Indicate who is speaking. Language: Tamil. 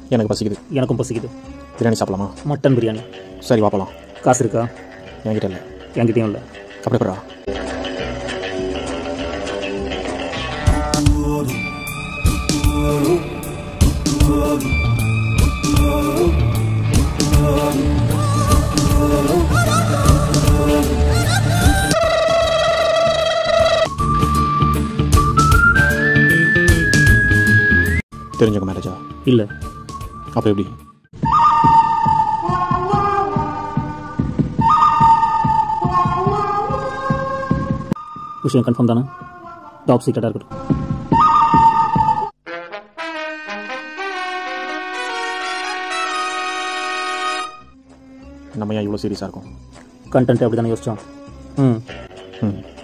Speaker 1: எனக்கு பசிக்குது
Speaker 2: எனக்கும் பசிக்குது
Speaker 1: பிரியாணி சாப்பிடலாமா
Speaker 2: மட்டன் பிரியாணி
Speaker 1: சரி வாப்பலாம்
Speaker 2: காசு இருக்கா
Speaker 1: என்கிட்ட இல்லை
Speaker 2: என்கிட்டயும் இல்லை
Speaker 1: அப்படி போடுறா தெரிஞ்சவங்க மேரேஜா
Speaker 2: இல்லை
Speaker 1: அப்போ எப்படி
Speaker 2: விஷயம் கன்ஃபார்ம் தானே டாப் சீக்ரெட்டாக இருக்கட்டும்
Speaker 1: நம்ம ஏன் இவ்வளோ சீரியஸாக இருக்கும்
Speaker 2: கண்டென்ட் அப்படி தானே யோசிச்சோம் ம்
Speaker 1: ம்